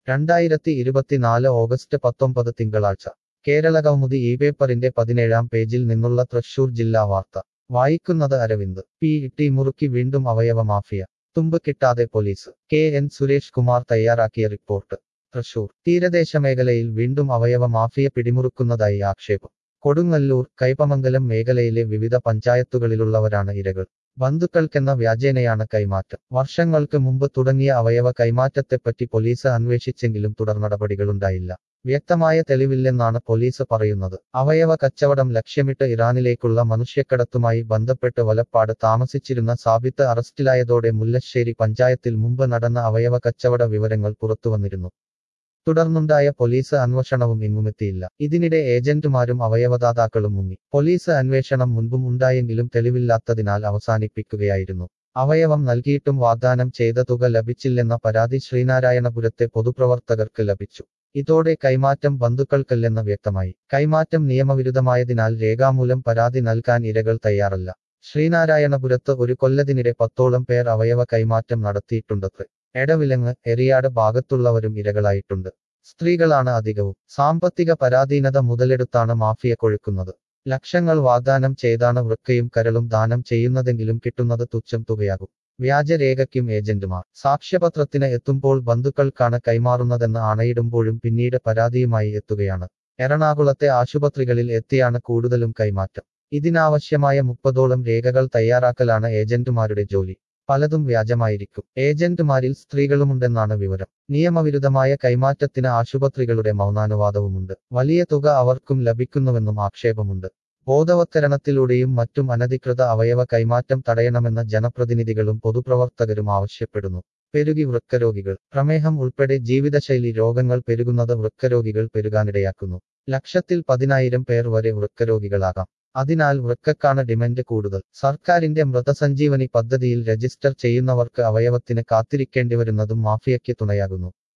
രണ്ടായിരത്തി ഇരുപത്തിനാല് ഓഗസ്റ്റ് പത്തൊമ്പത് തിങ്കളാഴ്ച കേരളകൗമുദി ഈ പേപ്പറിന്റെ പതിനേഴാം പേജിൽ നിന്നുള്ള തൃശൂർ ജില്ലാ വാർത്ത വായിക്കുന്നത് അരവിന്ദ് പി ടി മുറുക്കി വീണ്ടും അവയവ മാഫിയ തുമ്പ് കിട്ടാതെ police K N Suresh Kumar തയ്യാറാക്കിയ റിപ്പോർട്ട് തൃശൂർ തീരദേശ മേഖലയിൽ വീണ്ടും അവയവ മാഫിയ പിടിമുറുക്കുന്നതായി ആക്ഷേപം കൊടുങ്ങല്ലൂർ കൈപ്പമംഗലം മേഖലയിലെ വിവിധ പഞ്ചായത്തുകളിലുള്ളവരാണ് ഇരകൾ ബന്ധുക്കൾക്കെന്ന വ്യാജേനയാണ് കൈമാറ്റം വർഷങ്ങൾക്ക് മുമ്പ് തുടങ്ങിയ അവയവ കൈമാറ്റത്തെപ്പറ്റി പോലീസ് അന്വേഷിച്ചെങ്കിലും തുടർ നടപടികളുണ്ടായില്ല വ്യക്തമായ തെളിവില്ലെന്നാണ് പോലീസ് പറയുന്നത് അവയവ കച്ചവടം ലക്ഷ്യമിട്ട് ഇറാനിലേക്കുള്ള മനുഷ്യക്കടത്തുമായി ബന്ധപ്പെട്ട് വലപ്പാട് താമസിച്ചിരുന്ന സാബിത്ത് അറസ്റ്റിലായതോടെ മുല്ലശ്ശേരി പഞ്ചായത്തിൽ മുമ്പ് നടന്ന അവയവ കച്ചവട വിവരങ്ങൾ പുറത്തുവന്നിരുന്നു തുടർന്നുണ്ടായ പോലീസ് അന്വേഷണവും എങ്ങുമെത്തിയില്ല ഇതിനിടെ ഏജന്റുമാരും അവയവദാതാക്കളും മുങ്ങി പോലീസ് അന്വേഷണം മുൻപും ഉണ്ടായെങ്കിലും തെളിവില്ലാത്തതിനാൽ അവസാനിപ്പിക്കുകയായിരുന്നു അവയവം നൽകിയിട്ടും വാഗ്ദാനം ചെയ്ത തുക ലഭിച്ചില്ലെന്ന പരാതി ശ്രീനാരായണപുരത്തെ പൊതുപ്രവർത്തകർക്ക് ലഭിച്ചു ഇതോടെ കൈമാറ്റം ബന്ധുക്കൾക്കല്ലെന്ന് വ്യക്തമായി കൈമാറ്റം നിയമവിരുദ്ധമായതിനാൽ രേഖാമൂലം പരാതി നൽകാൻ ഇരകൾ തയ്യാറല്ല ശ്രീനാരായണപുരത്ത് ഒരു കൊല്ലത്തിനിടെ പത്തോളം പേർ അവയവ കൈമാറ്റം നടത്തിയിട്ടുണ്ടത്രേ എടവിലങ്ങ് എറിയാട് ഭാഗത്തുള്ളവരും ഇരകളായിട്ടുണ്ട് സ്ത്രീകളാണ് അധികവും സാമ്പത്തിക പരാധീനത മുതലെടുത്താണ് മാഫിയ കൊഴുക്കുന്നത് ലക്ഷങ്ങൾ വാഗ്ദാനം ചെയ്താണ് വൃക്കയും കരളും ദാനം ചെയ്യുന്നതെങ്കിലും കിട്ടുന്നത് തുച്ഛം തുകയാകും വ്യാജരേഖയ്ക്കും ഏജന്റുമാർ സാക്ഷ്യപത്രത്തിന് എത്തുമ്പോൾ ബന്ധുക്കൾക്കാണ് കൈമാറുന്നതെന്ന് ആണയിടുമ്പോഴും പിന്നീട് പരാതിയുമായി എത്തുകയാണ് എറണാകുളത്തെ ആശുപത്രികളിൽ എത്തിയാണ് കൂടുതലും കൈമാറ്റം ഇതിനാവശ്യമായ മുപ്പതോളം രേഖകൾ തയ്യാറാക്കലാണ് ഏജന്റുമാരുടെ ജോലി പലതും വ്യാജമായിരിക്കും ഏജന്റുമാരിൽ സ്ത്രീകളുമുണ്ടെന്നാണ് വിവരം നിയമവിരുദ്ധമായ കൈമാറ്റത്തിന് ആശുപത്രികളുടെ മൗനാനുവാദവുമുണ്ട് വലിയ തുക അവർക്കും ലഭിക്കുന്നുവെന്നും ആക്ഷേപമുണ്ട് ബോധവത്കരണത്തിലൂടെയും മറ്റും അനധികൃത അവയവ കൈമാറ്റം തടയണമെന്ന് ജനപ്രതിനിധികളും പൊതുപ്രവർത്തകരും ആവശ്യപ്പെടുന്നു പെരുകി വൃക്കരോഗികൾ പ്രമേഹം ഉൾപ്പെടെ ജീവിതശൈലി രോഗങ്ങൾ പെരുകുന്നത് വൃക്കരോഗികൾ പെരുകാനിടയാക്കുന്നു ലക്ഷത്തിൽ പതിനായിരം പേർ വരെ വൃക്കരോഗികളാകാം അതിനാൽ വൃക്കക്കാണ് ഡിമാൻഡ് കൂടുതൽ സർക്കാരിന്റെ മൃതസഞ്ജീവനി പദ്ധതിയിൽ രജിസ്റ്റർ ചെയ്യുന്നവർക്ക് അവയവത്തിന് കാത്തിരിക്കേണ്ടിവരുന്നതും മാഫിയയ്ക്ക് തുണയാകുന്നു